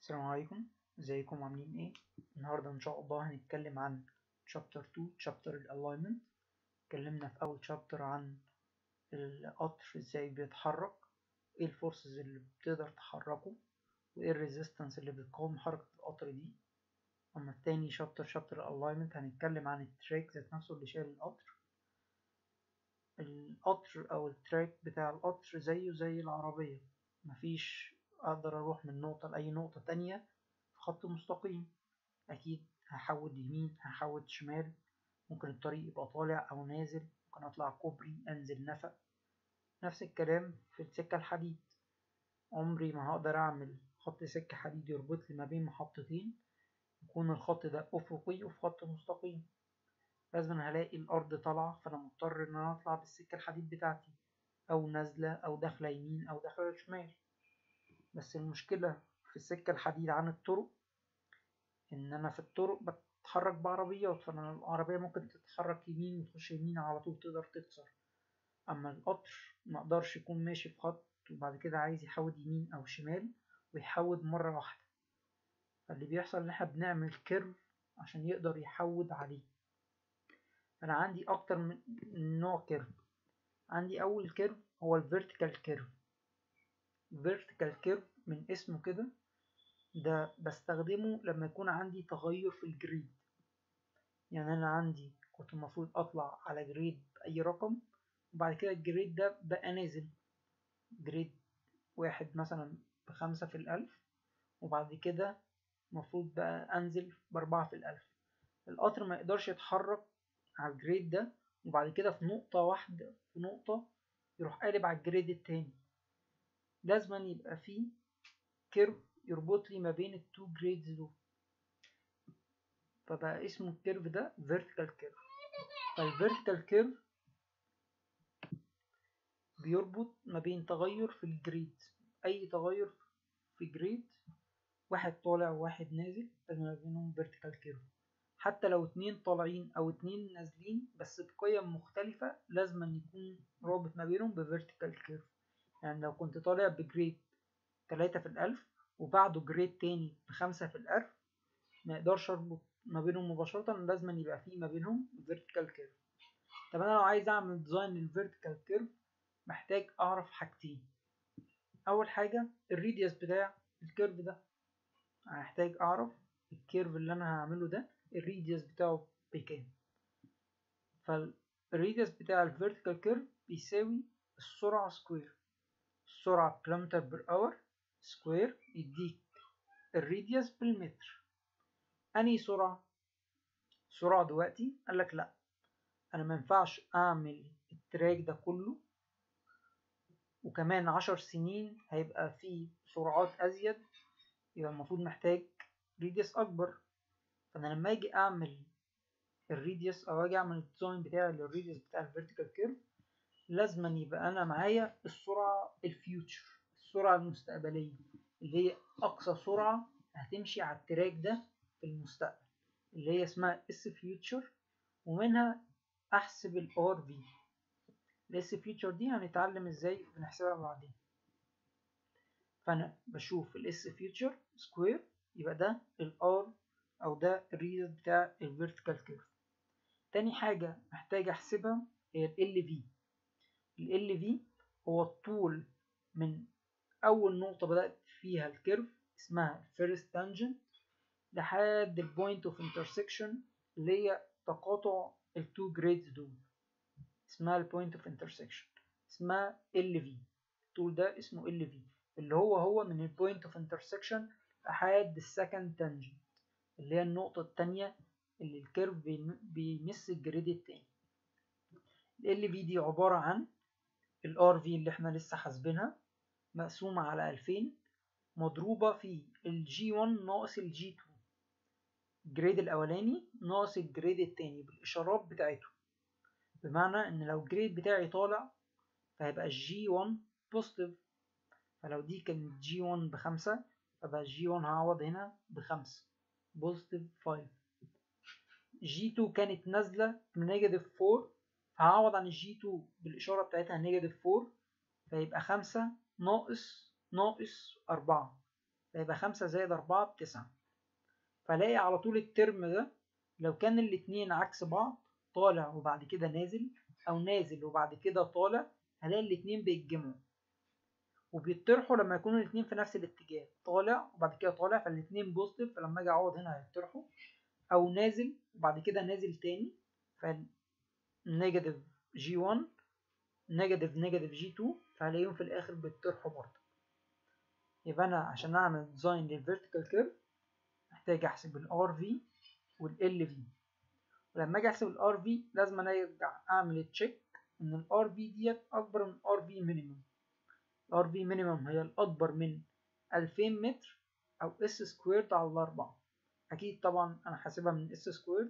السلام عليكم ازيكم عاملين ايه النهارده ان شاء الله هنتكلم عن chapter 2 chapter alignment اتكلمنا في اول chapter عن القطر ازاي بيتحرك ايه الفورسز اللي بتقدر تحركه وايه الريزيستنس اللي بتقاوم حركة القطر دي اما التاني chapter chapter alignment هنتكلم عن التراك ذات نفسه اللي شايل القطر القطر او التراك بتاع القطر زيه زي العربية مفيش اقدر اروح من نقطة لاي نقطة تانية في خط مستقيم اكيد هحود يمين هحود شمال ممكن الطريق يبقى طالع او نازل ممكن اطلع كوبري انزل نفق نفس الكلام في السكة الحديد عمري ما هقدر اعمل خط سكة حديد يربط لي ما بين محطتين يكون الخط ده افقي وفي خط مستقيم لازم هلاقي الارض طالعة فانا مضطر ان انا اطلع بالسكة الحديد بتاعتي او نازلة او داخلة يمين او داخلة شمال بس المشكلة في السكة الحديد عن الطرق إن أنا في الطرق بتحرك بعربيات فأنا العربية ممكن تتحرك يمين وتخش يمين على طول تقدر تكسر أما القطر مقدرش يكون ماشي في خط وبعد كده عايز يحود يمين أو شمال ويحود مرة واحدة فاللي بيحصل إن احنا بنعمل كيرف عشان يقدر يحود عليه أنا عندي أكتر من نوع كيرف عندي أول كيرف هو الفيرتيكال كيرف vertical curve من اسمه كده ده بستخدمه لما يكون عندي تغير في الجريد يعني انا عندي كنت المفروض اطلع على جريد باي رقم وبعد كده الجريد ده بقى نازل جريد واحد مثلا بخمسة في الألف وبعد كده المفروض بقى أنزل بأربعة في الألف القطر ما يقدرش يتحرك على الجريد ده وبعد كده في نقطة واحدة في نقطة يروح قالب على الجريد التاني لازم يبقى فيه كيرف يربط لي ما بين التو جريدز دول فبقى اسمه الكيرف ده vertical curve فالvertical curve بيربط ما بين تغير في الجريد اي تغير في جريد واحد طالع وواحد نازل لازم ما بينهم vertical curve حتى لو اتنين طالعين او اتنين نازلين بس بقيم مختلفة لازم يكون رابط ما بينهم بvertical curve يعني لو كنت طالع بجريد تلاتة في الألف وبعده جريد تاني بخمسة في الألف ما يقدرش أربط ما بينهم مباشرة لازم يبقى فيه ما بينهم vertical curve طب أنا لو عايز أعمل ديزاين للفيرتيكال كيرف محتاج أعرف حاجتين أول حاجة الريديوس بتاع الكيرف ده هحتاج أعرف الكيرف اللي أنا هعمله ده الريديوس بتاعه بكام فالريديوس بتاع الفيرتيكال كيرف بيساوي السرعة سكوير السرعة كيلومتر بر اور سكوير يديك الريديوس بالمتر أنهي سرعة؟ سرعة دلوقتي قالك لأ أنا منفعش أعمل التراك ده كله وكمان عشر سنين هيبقى فيه سرعات أزيد يبقى المفروض محتاج ريديوس أكبر فأنا لما أجي أعمل الريديوس أو أجي أعمل الديزاين بتاعي للريديوس بتاع الفيرتيكال كيرف لازما يبقى انا معايا السرعه الفيوتشر السرعه المستقبليه اللي هي اقصى سرعه هتمشي على التراك ده في المستقبل اللي هي اسمها اس فيوتشر ومنها احسب الار في الاس فيوتشر دي هنتعلم ازاي بنحسبها بعدين فانا بشوف الاس فيوتشر سكوير يبقى ده الار او ده الريزلت بتاع الفيرتيكال كيرف تاني حاجه محتاج احسبها هي ال في ال في هو الطول من أول نقطة بدأت فيها الكيرف اسمها الفيرست تانجنت لحد البوينت اوف انترسكشن اللي هي تقاطع التو جريدز دول اسمها البوينت اوف انترسكشن اسمها ال في الطول ده اسمه ال في اللي هو هو من البوينت اوف انترسكشن لحد السكند تانجنت اللي هي النقطة التانية اللي الكيرف بيمس الجريد التاني ال في دي عبارة عن الار في اللي احنا لسه حاسبينها مقسومة على ألفين مضروبة في الجي 1 ناقص الجي 2 الجريد الأولاني ناقص الجريد التاني بالإشارات بتاعته بمعنى إن لو الجريد بتاعي طالع فهيبقى الجي 1 بوزيتيف فلو دي كانت جي 1 بخمسة فبقى الجي 1 هعوض هنا بخمسة بوزيتيف 5 جي 2 كانت نازلة بنيجاتيف 4 هعوض عن الجي 2 بالإشارة بتاعتها نيجاتيف 4 فيبقى خمسة ناقص ناقص أربعة فيبقى خمسة زائد أربعة بتسعة فلاقي على طول الترم ده لو كان الاتنين عكس بعض طالع وبعد كده نازل أو نازل وبعد كده طالع هلاقي الاتنين بيتجمعوا وبيطرحوا لما يكونوا الاتنين في نفس الاتجاه طالع وبعد كده طالع فالاتنين بوزيتيف فلما اجي اقعد هنا هيطرحوا او نازل وبعد كده نازل تاني فالنيجاتيف جي 1 نيجاتيف نيجاتيف جي 2 فهلاقيهم في الاخر بيطرحوا برضه يبقى انا عشان اعمل ديزاين للفيرتيكال كيرف محتاج احسب الار في والال في ولما اجي احسب الار في لازم انا ارجع اعمل تشيك ان الار في ديت اكبر من ار في مينيمم الار في مينيمم هي الاكبر من 2000 متر او اس سكويرد على الاربعة اكيد طبعا انا حاسبها من اس سكويرد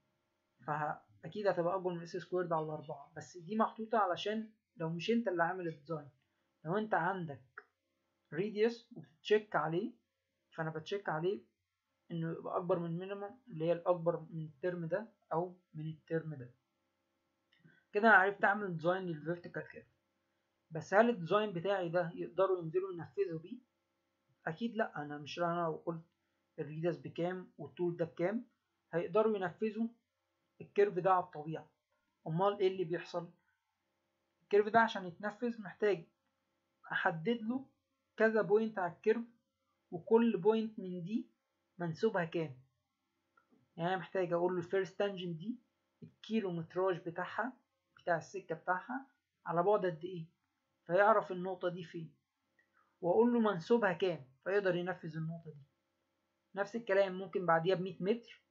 فاكيد هتبقى اكبر من اس سكويرد على الاربعة بس دي محطوطة علشان لو مش انت اللي عامل الديزاين لو انت عندك ريديوس وبتشيك عليه فانا بتشيك عليه انه يبقى اكبر من مينيمم اللي هي الاكبر من الترم ده او من الترم ده كده انا عرفت اعمل ديزاين للفيرتيكال كيرف بس هل الديزاين بتاعي ده يقدروا ينزلوا ينفذوا بيه اكيد لا انا مش انا لو قلت الريدس بكام والطول ده بكام هيقدروا ينفذوا الكيرف ده على الطبيعة امال ايه اللي بيحصل الكيرف ده عشان يتنفذ محتاج احدد له كذا بوينت على الكيرف وكل بوينت من دي منسوبها كام يعني انا محتاج اقول له الفيرست تانجنت دي الكيلومتراج بتاعها بتاع السكة بتاعها على بعد قد ايه فيعرف النقطة دي فين واقول له منسوبها كام فيقدر ينفذ النقطة دي نفس الكلام ممكن بعديها بمية متر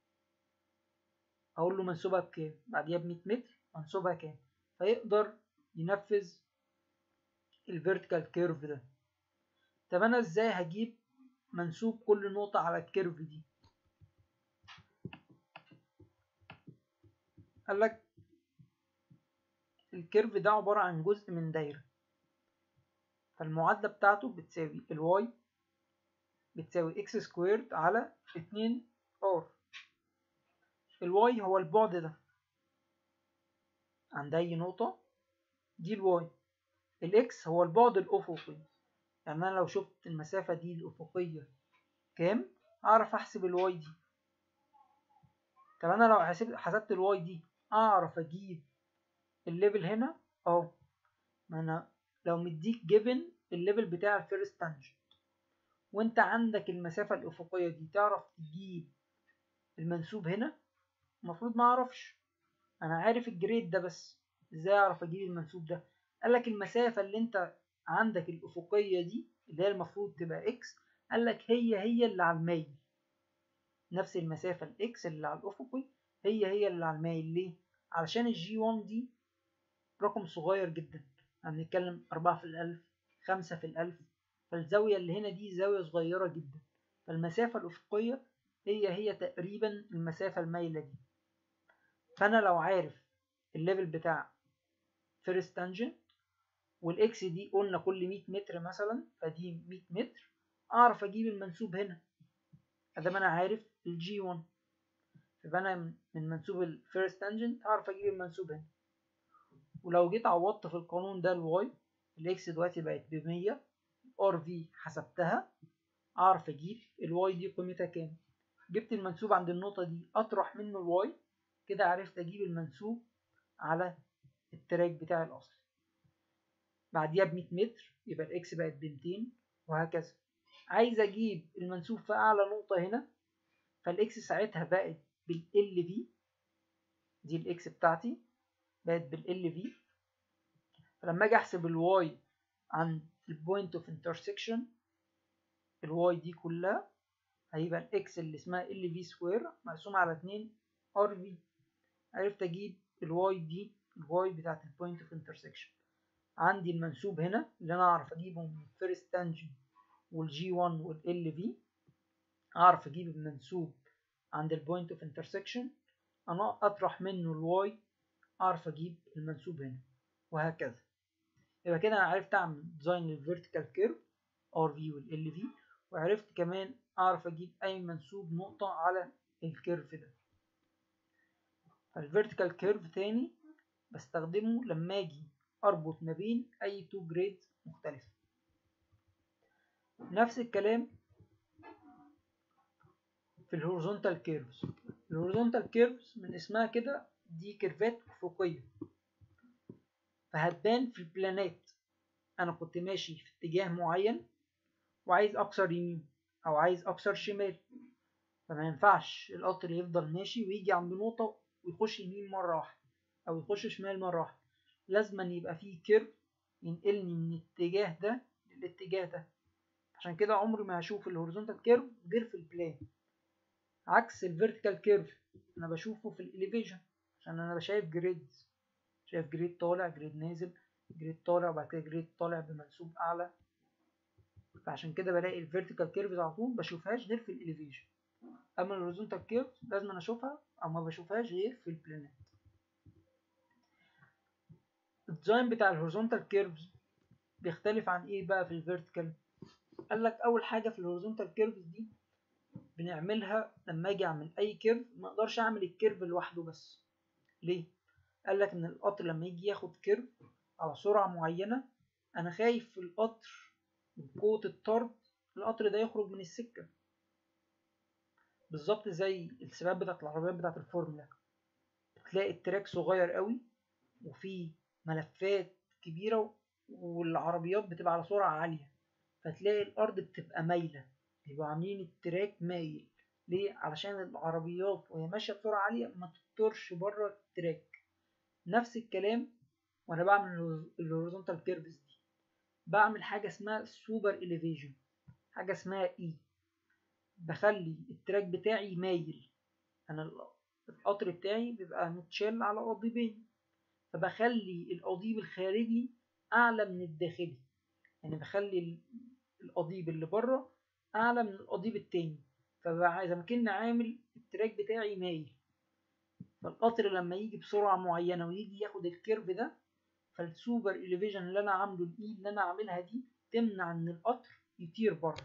اقول له منسوبها بكام بعديها بمية متر منسوبها كام فيقدر ينفذ الفيرتيكال كيرف ده طب انا ازاي هجيب منسوب كل نقطة على الكيرف دي قالك الكيرف ده عبارة عن جزء من دايرة فالمعادلة بتاعته بتساوي الواي بتساوي اكس سكويرد على اتنين ار الواي هو البعد ده عند اي نقطة دي الواي الاكس هو البعد الافقي يعني انا لو شفت المسافة دي الافقية كام اعرف احسب الواي دي طب انا لو حسبت حسبت الواي دي اعرف اجيب الليفل هنا اهو ما انا لو مديك جيفن الليفل بتاع الفيرست تانجنت وانت عندك المسافة الافقية دي تعرف تجيب المنسوب هنا المفروض ما اعرفش انا عارف الجريد ده بس ازاي اعرف اجيب المنسوب ده قالك المسافة اللي انت عندك الافقية دي اللي هي المفروض تبقى اكس قالك هي هي اللي على المايل نفس المسافة الاكس اللي على الافقي هي هي اللي على المايل ليه علشان الجي 1 دي رقم صغير جدا هنتكلم أربعة في الألف خمسة في الألف فالزاوية اللي هنا دي زاوية صغيرة جدا فالمسافة الأفقية هي هي تقريبا المسافة المايلة دي فأنا لو عارف الليفل بتاع فيرست تانجنت والإكس دي قلنا كل 100 متر مثلا فدي 100 متر أعرف أجيب المنسوب هنا أدام أنا عارف الجي 1 فيبقى أنا من منسوب الفيرست تانجنت أعرف أجيب المنسوب هنا ولو جيت عوضت في القانون ده الواي الاكس دلوقتي بقت بمية ار في حسبتها اعرف اجيب الواي دي قيمتها كام جبت المنسوب عند النقطة دي اطرح منه الواي كده عرفت اجيب المنسوب على التراك بتاع الاصل بعديها بمية متر يبقى الاكس بقت بمتين وهكذا عايز اجيب المنسوب في اعلى نقطة هنا فالاكس ساعتها بقت بالال في دي الاكس بتاعتي بقت بالال في فلما اجي احسب الواي عند البوينت اوف انترسكشن الواي دي كلها هيبقى الاكس اللي اسمها ال في سكوير مقسوم على 2 ار في عرفت اجيب الواي دي الواي بتاعت البوينت اوف انترسكشن عندي المنسوب هنا اللي انا اعرف اجيبه من الفيرست تانجن والجي 1 والال في اعرف اجيب المنسوب عند البوينت اوف انترسكشن انا اطرح منه الواي اعرف اجيب المنسوب هنا وهكذا يبقى كده انا عرفت اعمل ديزاين للفيرتيكال كيرف ار في والال في وعرفت كمان اعرف اجيب اي منسوب نقطة على الكيرف ده فالفيرتيكال كيرف تاني بستخدمه لما اجي اربط ما بين اي تو جريد مختلفة نفس الكلام في الهوريزونتال كيرفز الهوريزونتال كيرفز من اسمها كده دي كيرفات افقيه فهتبان في البلانات انا كنت ماشي في اتجاه معين وعايز اكسر يمين او عايز اكسر شمال فما ينفعش القطر يفضل ماشي ويجي عند نقطة ويخش يمين مرة واحدة او يخش شمال مرة واحدة لازما يبقى فيه كيرف ينقلني من الاتجاه ده للاتجاه ده عشان كده عمري ما هشوف الهوريزونتال كيرف غير في البلان عكس الفيرتيكال كيرف انا بشوفه في الاليفيشن عشان انا شايف جريد شايف جريد طالع جريد نازل جريد طالع وبعد كده جريد طالع بمنسوب اعلى فعشان كده بلاقي الفيرتيكال كيرفز على طول بشوفهاش غير في الاليفيشن اما الهوريزونتال كيرف لازم انا اشوفها او ما بشوفهاش غير في البلانات الديزاين بتاع الهوريزونتال كيرفز بيختلف عن ايه بقى في الفيرتيكال قال لك اول حاجه في الهوريزونتال كيرفز دي بنعملها لما اجي اعمل اي كيرف ما اقدرش اعمل الكيرف لوحده بس ليه قال لك ان القطر لما يجي ياخد كيرف على سرعه معينه انا خايف في القطر من قوه الطرد القطر ده يخرج من السكه بالظبط زي السباقات بتاعت العربيات بتاعت الفورمولا تلاقي التراك صغير قوي وفيه ملفات كبيره والعربيات بتبقى على سرعه عاليه فتلاقي الارض بتبقى مايله بيبقوا عاملين التراك مايل ليه علشان العربيات وهي ماشيه بسرعه عاليه ما تطرش بره التراك نفس الكلام وانا بعمل الهوريزونتال كيرفز دي بعمل حاجه اسمها سوبر اليفيشن حاجه اسمها اي بخلي التراك بتاعي مايل انا القطر بتاعي بيبقى متشال على قضيبين فبخلي القضيب الخارجي اعلى من الداخلي يعني بخلي القضيب اللي بره اعلى من القضيب التاني فبقى زي ما كنت عامل التراك بتاعي مايل فالقطر لما يجي بسرعه معينه ويجي ياخد الكيرف ده فالسوبر اليفيجن اللي انا عامله الاي اللي انا عاملها دي تمنع ان القطر يطير بره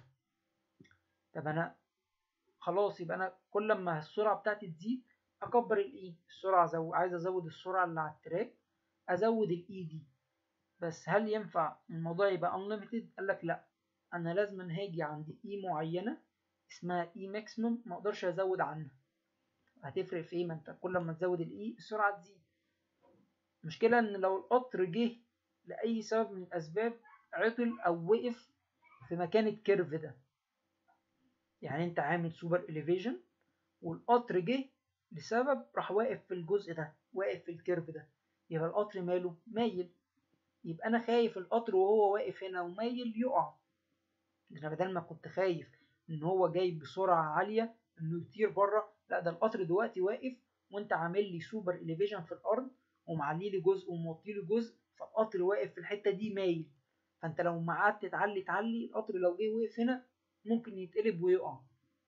طب انا خلاص يبقى انا كل ما السرعه بتاعتي تزيد اكبر الاي السرعه زو... عايز ازود السرعه اللي على التراك ازود الاي دي بس هل ينفع الموضوع يبقى unlimited قال لك لا انا لازم هاجي عند اي معينه اسمها اي ماكسيموم ما اقدرش ازود عنها هتفرق في ايه ما انت كل ما تزود الاي السرعه تزيد المشكله ان لو القطر جه لاي سبب من الاسباب عطل او وقف في مكان الكيرف ده يعني انت عامل سوبر اليفيشن والقطر جه لسبب راح واقف في الجزء ده واقف في الكيرف ده يبقى القطر ماله مايل يبقى انا خايف القطر وهو واقف هنا ومايل يقع انا بدل ما كنت خايف ان هو جاي بسرعه عاليه انه يطير بره لا ده القطر دلوقتي واقف وانت عامل لي سوبر اليفيشن في الارض ومعلي لي جزء وموطي لي جزء فالقطر واقف في الحته دي مايل فانت لو ما قعدت تعلي تعلي القطر لو جه وقف هنا ممكن يتقلب ويقع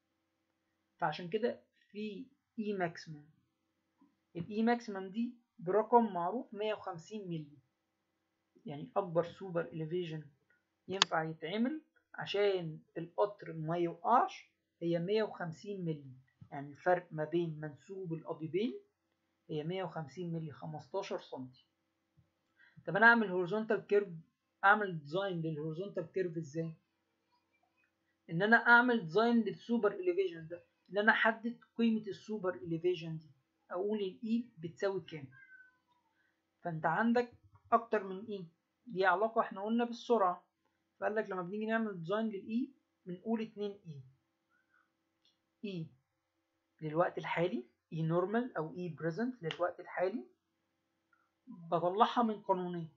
فعشان كده في اي ماكسيمم الاي ماكسيمم دي برقم معروف 150 مللي يعني اكبر سوبر اليفيشن ينفع يتعمل عشان القطر ما يوقعش هي 150 مللي يعني الفرق ما بين منسوب القضيبين هي 150 مللي 15 سنتي طب انا اعمل هوريزونتال كيرف اعمل ديزاين للهوريزونتال كيرف ازاي ان انا اعمل ديزاين للسوبر اليفيشن ده ان انا احدد قيمه السوبر اليفيشن دي اقول الاي بتساوي كام فانت عندك اكتر من اي دي علاقه احنا قلنا بالسرعه فقال لك لما بنيجي نعمل ديزاين للاي بنقول 2 اي اي للوقت الحالي اي نورمال او اي بريزنت للوقت الحالي بطلعها من قانونين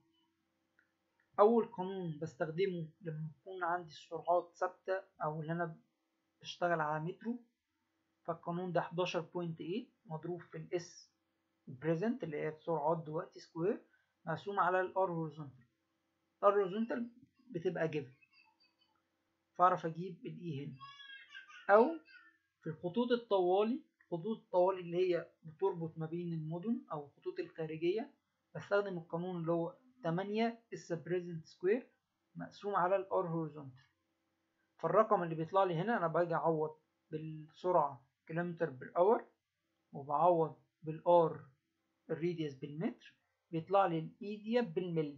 اول قانون بستخدمه لما يكون عندي السرعات ثابته او اللي انا بشتغل على مترو فالقانون ده 11.8 مضروب في الاس بريزنت اللي هي السرعات دلوقتي سكوير مقسوم على الار هوريزونتال الار هوريزونتال بتبقى جيفن فاعرف اجيب الاي هنا او في الخطوط الطوالي الخطوط الطوالي اللي هي بتربط ما بين المدن او الخطوط الخارجيه بستخدم القانون اللي هو 8 اس بريزنت سكوير مقسوم على الار هوريزونتال فالرقم اللي بيطلع لي هنا انا باجي اعوض بالسرعه كيلومتر بالاور وبعوض بالار الريديوس بالمتر بيطلع لي الايديا بالملي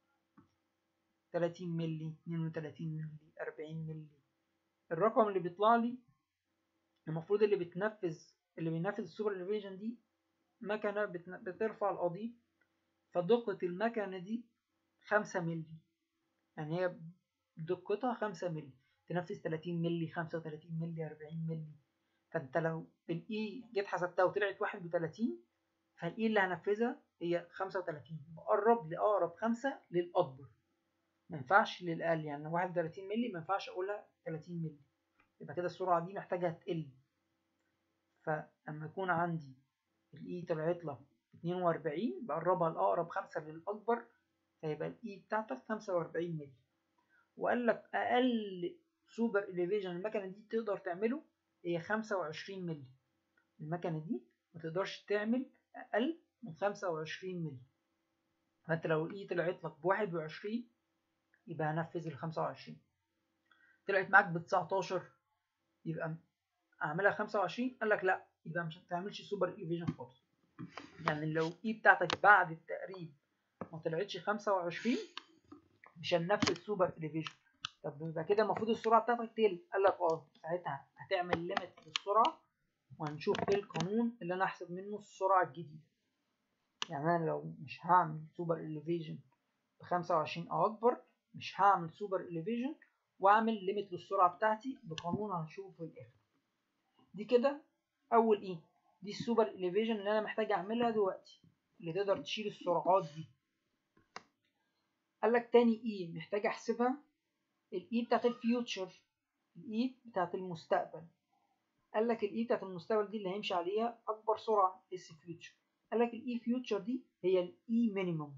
30 ملي 32 ملي 40 ملي الرقم اللي بيطلع لي المفروض اللي بتنفذ اللي بينفذ السوبر اليفيجن دي مكنة بترفع القضيب فدقة المكنة دي خمسة ملي يعني هي دقتها خمسة ملي تنفذ تلاتين ملي خمسة وتلاتين ملي أربعين ملي فانت لو الاي جيت حسبتها وطلعت واحد وتلاتين فالاي اللي هنفذها هي خمسة وتلاتين بقرب لأقرب خمسة للأكبر مينفعش للأقل يعني واحد وتلاتين ملي مينفعش أقولها تلاتين ملي يبقى كده السرعة دي محتاجة تقل فلما يكون عندي الاي طلعت لها اتنين وأربعين بقربها لأقرب خمسة للأكبر فيبقى الاي بتاعتك خمسة وأربعين ملي وقال لك أقل سوبر إليفيجن المكنة دي تقدر تعمله هي خمسة وعشرين ملي المكنة دي ما تقدرش تعمل أقل من خمسة وعشرين ملي فأنت لو الإي طلعت لك بواحد وعشرين يبقى هنفذ الخمسة وعشرين طلعت معاك بتسعتاشر يبقى أعملها خمسة وعشرين قال لك لأ يبقى مش هتعملش سوبر إليفيجن خالص يعني لو الإي بتاعتك بعد التقريب ما طلعتش خمسة وعشرين مش هننفذ سوبر إليفيجن طب يبقى كده المفروض السرعة بتاعتك تقل قال لك اه ساعتها هتعمل ليميت للسرعة وهنشوف ايه القانون اللي انا احسب منه السرعة الجديدة يعني انا لو مش هعمل سوبر إليفيجن بخمسة وعشرين او اكبر مش هعمل سوبر إليفيجن واعمل ليميت للسرعة بتاعتي بقانون هنشوفه في الاخر دي كده اول ايه دي السوبر إليفيجن اللي انا محتاج اعملها دلوقتي اللي تقدر تشيل السرعات دي قال لك تاني ايه محتاج احسبها الاي بتاعت الفيوتشر الاي بتاعت المستقبل قال لك الاي بتاعت المستقبل دي اللي هيمشي عليها اكبر سرعه اس فيوتشر قال لك الاي فيوتشر دي هي الاي مينيمم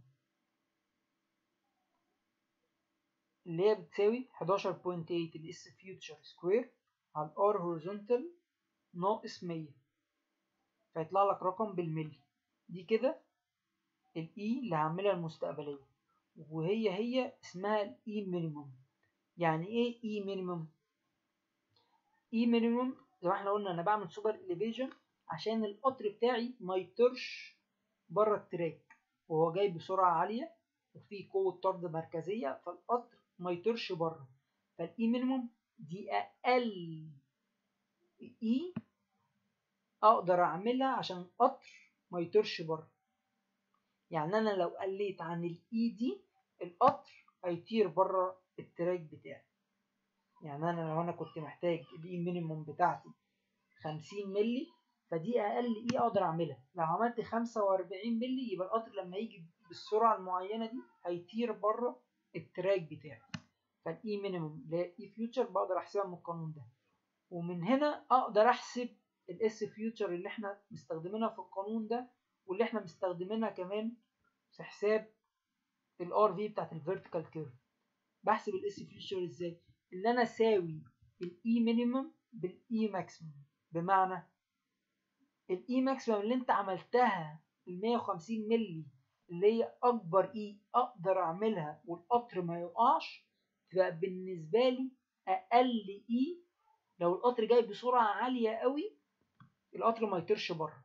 اللي هي بتساوي 11.8 الاس فيوتشر سكوير على الار هوريزونتال ناقص 100 فيطلع لك رقم بالملي دي كده الاي اللي هعملها المستقبليه وهي هي اسمها الاي مينيمم يعني ايه اي مينيمم اي مينيمم زي ما احنا قلنا انا بعمل سوبر اليفيجن عشان القطر بتاعي ما يطيرش بره التراك وهو جاي بسرعه عاليه وفي قوه طرد مركزيه فالقطر ما يطيرش بره فالاي مينيمم دي اقل اي اقدر اعملها عشان القطر ما يطيرش بره يعني انا لو قليت عن الاي دي القطر هيطير بره التراك بتاعي يعني انا لو انا كنت محتاج الاي مينيموم بتاعتي 50 ملي فدي اقل اي اقدر اعملها لو عملت 45 ملي يبقى القطر لما يجي بالسرعه المعينه دي هيطير بره التراك بتاعي فالاي مينيموم اللي هي اي فيوتشر بقدر احسبها من القانون ده ومن هنا اقدر احسب الاس فيوتشر اللي احنا مستخدمينها في القانون ده واللي احنا مستخدمينها كمان في حساب الار في بتاعت الفيرتيكال كيرف بحسب الاس فيوتشر ازاي اللي انا اساوي الاي مينيمم بالاي ماكسيمم بمعنى الاي ماكسيمم اللي انت عملتها ال 150 ملي اللي هي اكبر اي اقدر اعملها والقطر ما يقعش تبقى بالنسبه لي اقل اي لو القطر جاي بسرعه عاليه قوي القطر ما يطيرش بره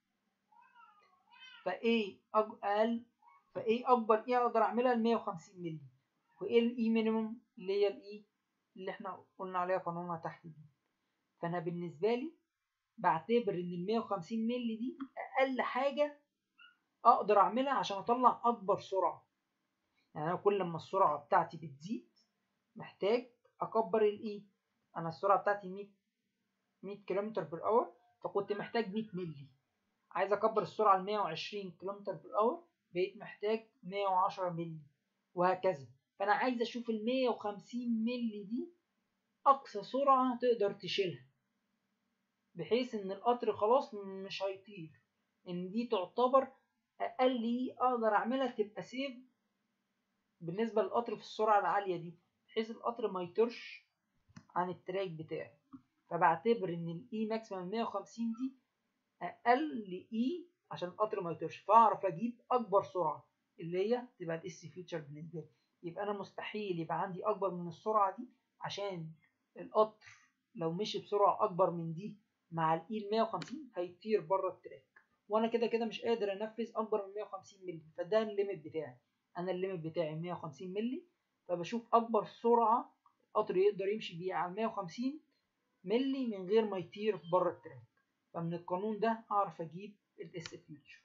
فايه اقل فايه اكبر اي اقدر اعملها ال 150 ملي وايه الاي مينيمم اللي هي الاي اللي احنا قلنا عليها قانونها تحت دي فانا بالنسبه لي بعتبر ان ال 150 ملي دي اقل حاجه اقدر اعملها عشان اطلع اكبر سرعه يعني انا كل ما السرعه بتاعتي بتزيد محتاج اكبر الاي انا السرعه بتاعتي 100 100 كيلومتر بر اور فكنت محتاج 100 ملي عايز اكبر السرعه ل 120 كيلومتر بر اور بقيت محتاج 110 ملي وهكذا فانا عايز اشوف ال 150 ملي دي اقصى سرعه تقدر تشيلها بحيث ان القطر خلاص مش هيطير ان دي تعتبر اقل ايه اقدر اعملها تبقى سيف بالنسبه للقطر في السرعه العاليه دي بحيث القطر ما يطيرش عن التراك بتاعي فبعتبر ان الاي ماكسيمم 150 دي اقل اي عشان القطر ما يطيرش فاعرف اجيب اكبر سرعه اللي هي تبقى الاس فيوتشر بالنسبه لي يبقى انا مستحيل يبقى عندي اكبر من السرعه دي عشان القطر لو مشي بسرعه اكبر من دي مع الاي ال 150 هيطير بره التراك وانا كده كده مش قادر انفذ اكبر من 150 مللي فده الليميت بتاعي انا الليميت بتاعي 150 مللي فبشوف اكبر سرعه القطر يقدر يمشي بيها على 150 ملي من غير ما يطير بره التراك فمن القانون ده اعرف اجيب الاس فيوتشر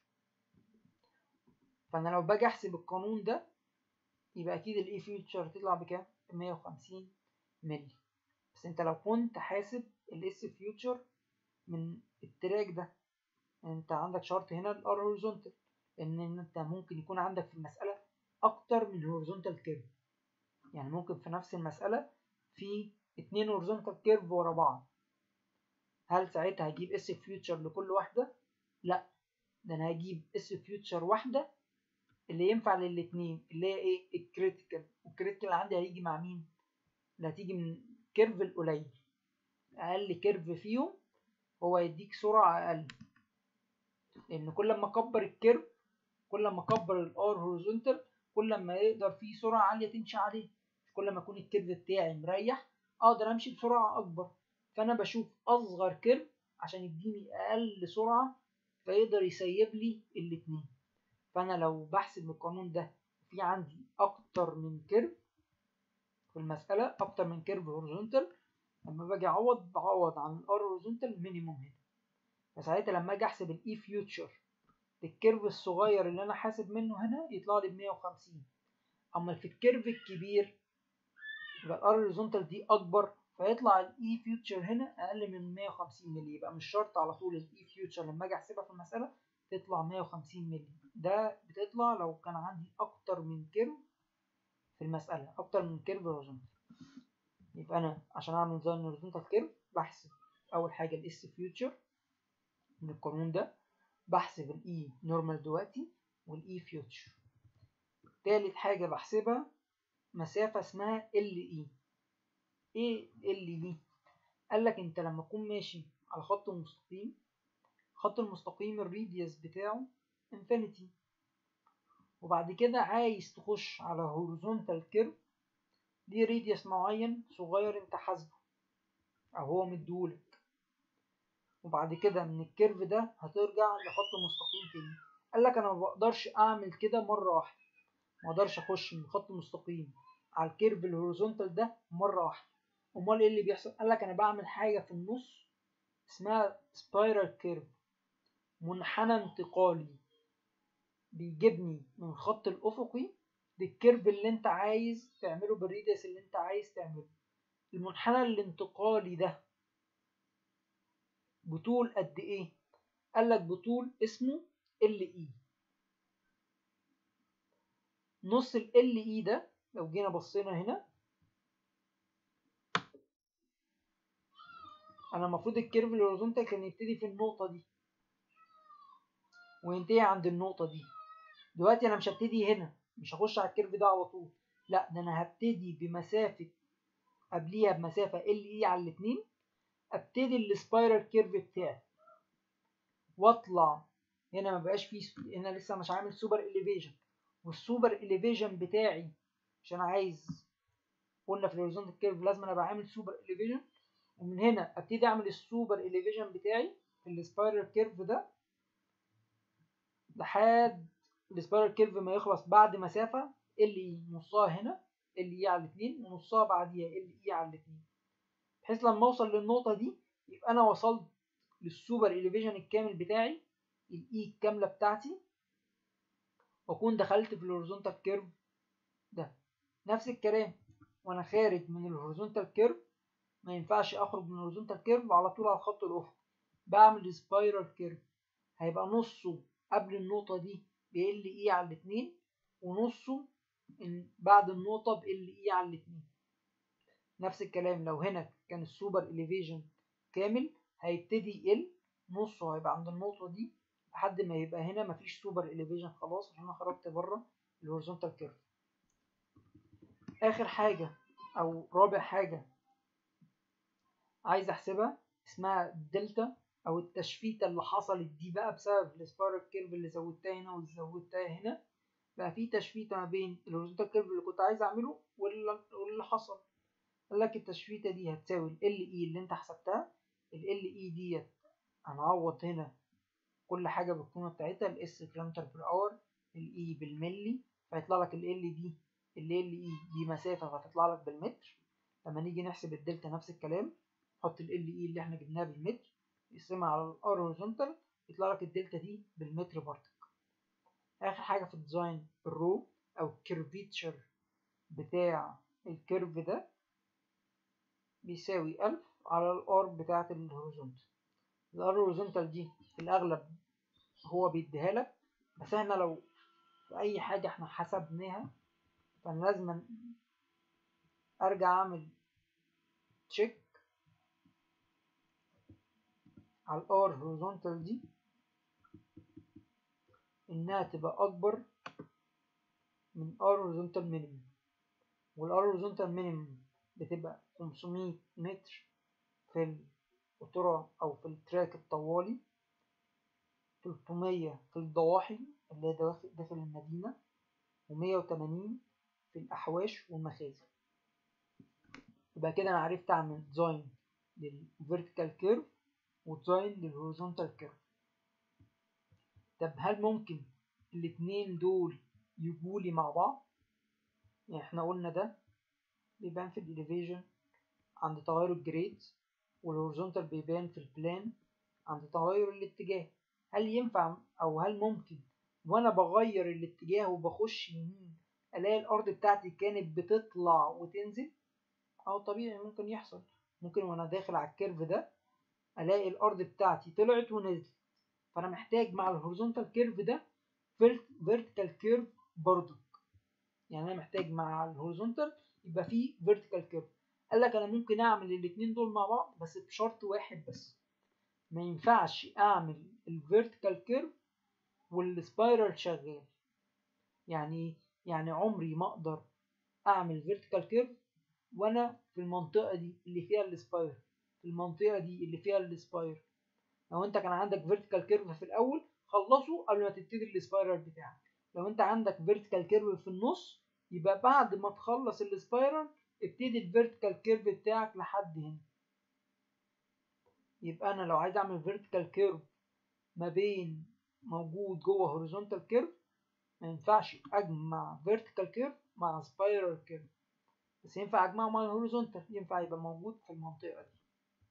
فانا لو باجي احسب القانون ده يبقى اكيد الاي فيوتشر تطلع بكام 150 ملي بس انت لو كنت حاسب الاس فيوتشر من التراك ده انت عندك شرط هنا الار هوريزونتال ان انت ممكن يكون عندك في المساله اكتر من هوريزونتال كيرف يعني ممكن في نفس المساله في اتنين هوريزونتال كيرف ورا بعض هل ساعتها هجيب اس فيوتشر لكل واحده لا ده انا هجيب اس فيوتشر واحده اللي ينفع للاتنين اللي هي ايه الكريتيكال والكريتيكال عندي هيجي مع مين اللي هتيجي من الكيرف القليل اقل كيرف فيهم هو يديك سرعه اقل لان كل ما اكبر الكيرف كل ما اكبر الار هوريزونتال كل ما يقدر فيه سرعه عاليه تمشي عليه كل ما يكون الكيرف بتاعي مريح اقدر امشي بسرعه اكبر فانا بشوف اصغر كيرف عشان يديني اقل سرعه فيقدر يسيب لي الاتنين فانا لو بحسب القانون ده في عندي اكتر من كيرف في المساله اكتر من كيرف هوريزونتال لما باجي اعوض بعوض عن الار هوريزونتال مينيموم هنا فساعتها لما اجي احسب الاي فيوتشر للكيرف الصغير اللي انا حاسب منه هنا يطلع لي ب 150 اما في الكيرف الكبير يبقى الار هوريزونتال دي اكبر فيطلع الاي فيوتشر هنا اقل من 150 مللي يبقى مش شرط على طول الاي فيوتشر لما اجي احسبها في المساله تطلع 150 مللي ده بتطلع لو كان عندي اكتر من كيرف في المساله اكتر من كيرف هوريزونتال يبقى انا عشان اعمل زي هوريزونتال كيرف بحسب اول حاجه الاس فيوتشر من القانون ده بحسب الاي نورمال دلوقتي والاي فيوتشر تالت حاجه بحسبها مسافه اسمها ال اي ايه ال دي قال لك انت لما تكون ماشي على خط مستقيم خط المستقيم الريديوس بتاعه انفينيتي وبعد كده عايز تخش على هوريزونتال كيرف ليه ريديوس معين صغير انت حاسبه او هو مديهولك وبعد كده من الكيرف ده هترجع لخط مستقيم تاني قال لك انا ما بقدرش اعمل كده مره واحده ما اقدرش اخش من خط مستقيم على الكيرف الهوريزونتال ده مره واحده امال ايه اللي بيحصل قال لك انا بعمل حاجه في النص اسمها سبايرال كيرف منحنى انتقالي بيجيبني من الخط الافقي للكيرف اللي انت عايز تعمله بالريديوس اللي انت عايز تعمله المنحنى الانتقالي ده بطول قد ايه قال لك بطول اسمه ال اي نص ال اي ده لو جينا بصينا هنا انا المفروض الكيرف الهوريزونتال كان يبتدي في النقطه دي وينتهي عند النقطه دي دلوقتي انا مش هبتدي هنا مش هخش على الكيرف ده على طول لا ده انا هبتدي بمسافه قبليها بمسافه ال اي على الاتنين ابتدي السبايرال كيرف بتاعي واطلع هنا ما بقاش فيه هنا لسه مش عامل سوبر اليفيشن والسوبر اليفيشن بتاعي عشان عايز قلنا في الهوريزونتال كيرف لازم انا بعمل سوبر اليفيشن ومن هنا ابتدي اعمل السوبر اليفيشن بتاعي في السبايرال كيرف ده لحد السبايرال كيرف ما يخلص بعد مسافة اللي نصها هنا اللي اي على الاتنين ونصها بعديها اللي اي على الاتنين بحيث لما اوصل للنقطة دي يبقى انا وصلت للسوبر اليفيشن الكامل بتاعي الاي الكاملة بتاعتي واكون دخلت في الهوريزونتال كيرف ده نفس الكلام وانا خارج من الهوريزونتال كيرف ما ينفعش اخرج من الهوريزونتال كيرف على طول على الخط الافقي بعمل سبايرال كيرف هيبقى نصه قبل النقطة دي ب ال اي على الاتنين ونصه بعد النقطة ب ال اي على الاتنين نفس الكلام لو هنا كان السوبر اليفيشن كامل هيبتدي يقل نصه هيبقى عند النقطة دي لحد ما يبقى هنا مفيش سوبر اليفيشن خلاص عشان انا خرجت بره الهوريزونتال كيرف اخر حاجة او رابع حاجة عايز احسبها اسمها الدلتا او التشفيته اللي حصلت دي بقى بسبب السبايرال كيرف اللي زودتها هنا واللي زودتها هنا بقى في تشفيته ما بين الهوريزونتال كيرف اللي كنت عايز اعمله واللي حصل قال لك التشفيته دي هتساوي ال اي اللي انت حسبتها ال اي ديت هنعوض هنا كل حاجه بالقيمه بتاعتها الاس كيلومتر بير اور الاي بالملي فيطلع لك ال ال دي ال ال اي دي مسافه فتطلع لك بالمتر لما نيجي نحسب الدلتا نفس الكلام حط ال LE اللي احنا جبناها بالمتر اقسمها على الار هوريزونتال يطلع لك الدلتا دي بالمتر بارتك اخر حاجه في الديزاين الرو او الكيرفيتشر بتاع الكيرف ده بيساوي ألف على الار بتاعة الهوريزونتال الار هوريزونتال دي في الأغلب هو بيديها لك بس احنا لو في أي حاجة احنا حسبناها فأنا لازم أرجع أعمل تشيك على الار هوريزونتال دي إنها تبقى أكبر من ار هوريزونتال مينيمم والار هوريزونتال مينيمم بتبقى 500 متر في القطرة أو في التراك الطوالي 300 في الضواحي اللي هي داخل, داخل المدينة و180 في الأحواش والمخازن يبقى كده أنا عرفت أعمل ديزاين للفيرتيكال كيرف وديزاين للهوريزونتال كيرف طب هل ممكن الاتنين دول يجولي مع بعض؟ يعني احنا قلنا ده بيبان في الإليفيجن عند تغير الجريد والهوريزونتال بيبان في البلان عند تغير الاتجاه هل ينفع أو هل ممكن وأنا بغير الاتجاه وبخش يمين ألاقي الأرض بتاعتي كانت بتطلع وتنزل أو طبيعي ممكن يحصل ممكن وأنا داخل على الكيرف ده ألاقي الأرض بتاعتي طلعت ونزلت فأنا محتاج مع الهوريزونتال كيرف ده فيرتيكال كيرف برضك يعني أنا محتاج مع الهوريزونتال يبقى فيه فيرتيكال كيرف قال لك انا ممكن اعمل الاثنين دول مع بعض بس بشرط واحد بس ما ينفعش اعمل الفيرتيكال كيرف والسبايرال شغال يعني يعني عمري ما اقدر اعمل فيرتيكال كيرف وانا في المنطقه دي اللي فيها السباير في المنطقه دي اللي فيها السباير لو انت كان عندك فيرتيكال كيرف في الاول خلصه قبل ما تبتدي السبايرال بتاعك لو انت عندك فيرتيكال كيرف في النص يبقى بعد ما تخلص السبايرال ابتدي الفيرتيكال كيرف بتاعك لحد هنا يبقى انا لو عايز اعمل فيرتيكال كيرف ما بين موجود جوه هوريزونتال كيرف ما ينفعش اجمع فيرتيكال كيرف مع سبايرال كيرف بس ينفع اجمعه مع الهوريزونتال ينفع يبقى موجود في المنطقه دي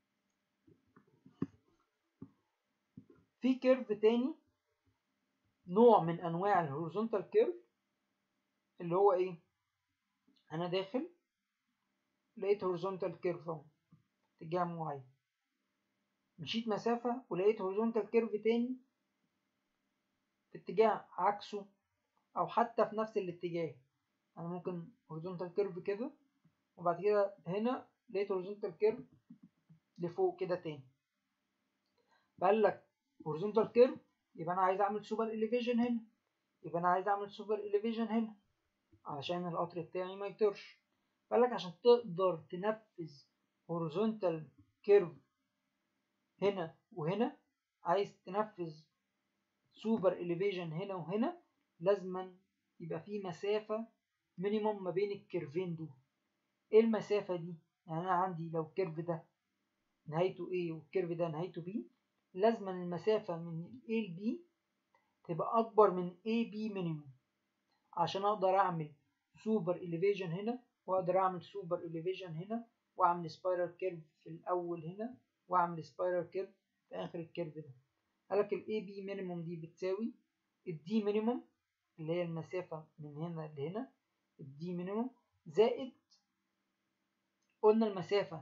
في كيرف تاني نوع من انواع الهوريزونتال كيرف اللي هو ايه انا داخل لقيت هوريزونتال كيرف اهو اتجاه معين مشيت مسافة ولقيت هوريزونتال كيرف تاني في اتجاه عكسه او حتى في نفس الاتجاه انا ممكن هوريزونتال كيرف كده وبعد كده هنا لقيت هوريزونتال كيرف لفوق كده تاني فقال لك هوريزونتال كيرف يبقى انا عايز اعمل سوبر اليفيجن هنا يبقى انا عايز اعمل سوبر اليفيجن هنا علشان القطر بتاعي ما يطيرش قال لك عشان تقدر تنفذ هوريزونتال كيرف هنا وهنا عايز تنفذ سوبر اليفيجن هنا وهنا لازما يبقى في مسافة مينيموم ما بين الكيرفين دول ايه المسافة دي يعني انا عندي لو الكيرف ده نهايته A والكيرف ده نهايته B لازما المسافة من A ل B تبقى أكبر من AB مينيموم عشان أقدر أعمل سوبر إليفيجن هنا وأقدر أعمل سوبر إليفيجن هنا وأعمل سبايرال كيرف في الأول هنا وأعمل سبايرال كيرف في آخر الكيرف ده قالك ال AB مينيموم دي بتساوي ال D مينيموم اللي هي المسافة من هنا لهنا ال D مينيموم زائد قلنا المسافة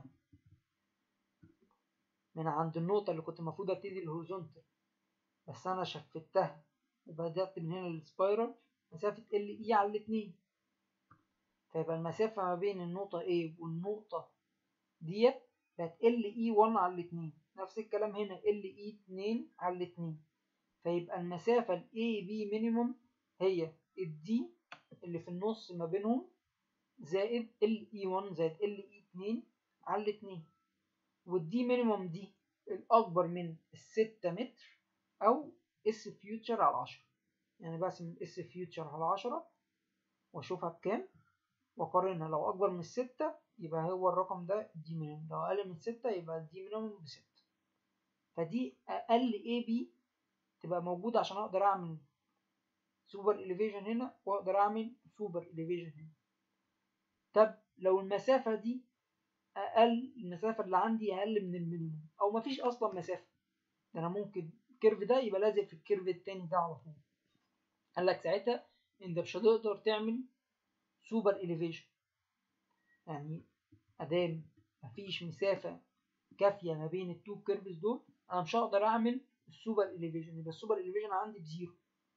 من عند النقطة اللي كنت المفروض ابتدي الهوريزونتال بس أنا شفتها وبدأت من هنا للسبايرال مسافة ال إي على الاتنين فيبقى المسافة ما بين النقطة A والنقطة ديت بقت ال إي 1 على الاتنين نفس الكلام هنا ال إي 2 على الاتنين فيبقى المسافة ال A B مينيموم هي ال D اللي في النص ما بينهم زائد ال إي 1 زائد ال إي 2 على الاتنين والدي مينيموم دي الأكبر من الستة متر أو اس فيوتشر على عشرة يعني بقسم الاس فيوتشر على عشرة وأشوفها بكام وأقارنها لو أكبر من الستة يبقى هو الرقم ده دي مينيموم لو أقل من ستة يبقى الدي مينيموم بستة فدي أقل اي بي تبقى موجودة عشان أقدر أعمل سوبر إليفيجن هنا وأقدر أعمل سوبر إليفيجن هنا طب لو المسافة دي اقل المسافه اللي عندي اقل من المينيموم او مفيش اصلا مسافه ده انا ممكن الكيرف ده يبقى لازق في الكيرف التاني ده على طول قال لك ساعتها انت مش هتقدر تعمل سوبر اليفيشن يعني ادام مفيش مسافه كافيه ما بين التو كيرفز دول انا مش هقدر اعمل السوبر اليفيشن يبقى السوبر اليفيشن عندي بزيرو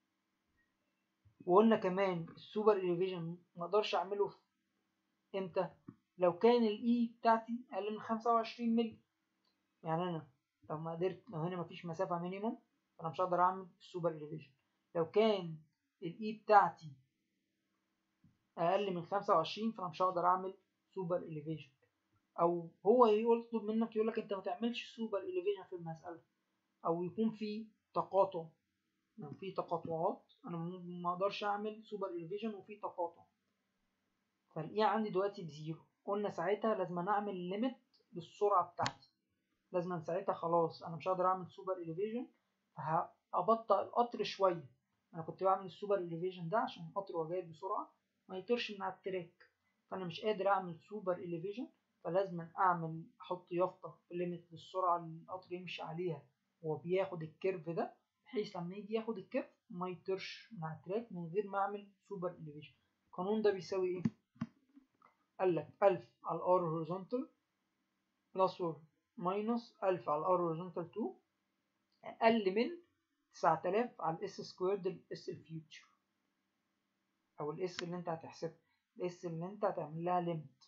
وقلنا كمان السوبر اليفيشن ما اقدرش اعمله في امتى لو كان الاي بتاعتي اقل من 25 مللي يعني انا لو ما قدرت لو هنا مفيش مسافه مينيموم فانا مش هقدر اعمل السوبر اليفيشن لو كان الاي بتاعتي اقل من 25 فانا مش هقدر اعمل سوبر اليفيشن او هو يطلب منك يقول لك انت ما تعملش سوبر اليفيشن في المساله او يكون في تقاطع لو في تقاطعات انا ما اقدرش اعمل سوبر اليفيشن وفي تقاطع فالاي عندي دلوقتي بزيرو قلنا ساعتها لازم اعمل ليميت للسرعه بتاعتي لازم ساعتها خلاص انا مش هقدر اعمل سوبر اليفيشن فهبطئ القطر شويه انا كنت بعمل السوبر اليفيشن ده عشان القطر هو جاي بسرعه ما يطيرش من على التراك فانا مش قادر اعمل سوبر اليفيشن فلازم اعمل احط يافطه ليميت للسرعه اللي القطر يمشي عليها وهو بياخد الكيرف ده بحيث لما يجي ياخد الكيرف ما يطيرش من على التراك من غير ما اعمل سوبر اليفيشن القانون ده بيساوي ايه قال لك 1000 على الار هوريزونتال بلس اور ماينس 1000 على الار هوريزونتال 2 اقل من 9000 على الاس سكويرد الاس الفيوتشر او الاس اللي انت هتحسبها الاس اللي انت هتعمل لها ليميت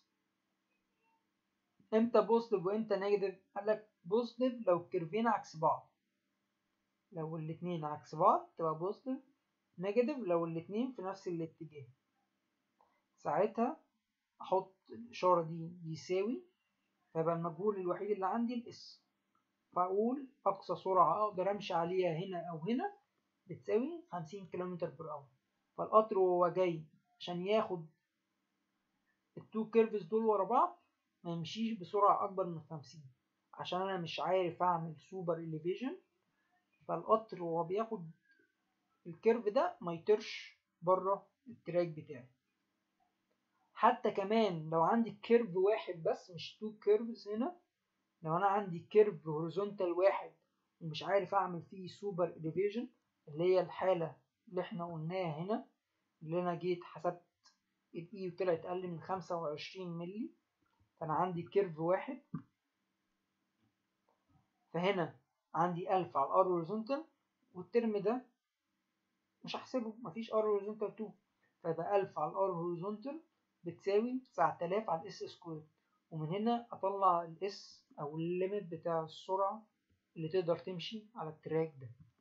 امتى بوزيتيف وامتى نيجاتيف قال لك بوزيتيف لو الكيرفين عكس بعض لو الاتنين عكس بعض تبقى بوزيتيف نيجاتيف لو الاتنين في نفس الاتجاه ساعتها احط الاشاره دي يساوي فيبقى المجهول الوحيد اللي عندي الاس فاقول اقصى سرعه اقدر امشي عليها هنا او هنا بتساوي 50 كيلومتر بر اور فالقطر وهو جاي عشان ياخد التو كيرفز دول ورا بعض ما يمشيش بسرعه اكبر من 50 عشان انا مش عارف اعمل سوبر اليفيشن فالقطر وهو بياخد الكيرف ده ما يطيرش بره التراك بتاعي حتى كمان لو عندي كيرف واحد بس مش تو كيرفز هنا لو انا عندي كيرف هوريزونتال واحد ومش عارف اعمل فيه سوبر اليفيشن اللي هي الحالة اللي احنا قلناها هنا اللي انا جيت حسبت الاي وطلعت اقل من خمسة وعشرين ملي فانا عندي كيرف واحد فهنا عندي ألف على الار هوريزونتال والترم ده مش هحسبه مفيش ار هوريزونتال 2 فيبقى ألف على الار هوريزونتال بتساوي 9000 على الاس سكوير ومن هنا اطلع الاس او الليميت بتاع السرعة اللي تقدر تمشي على التراك ده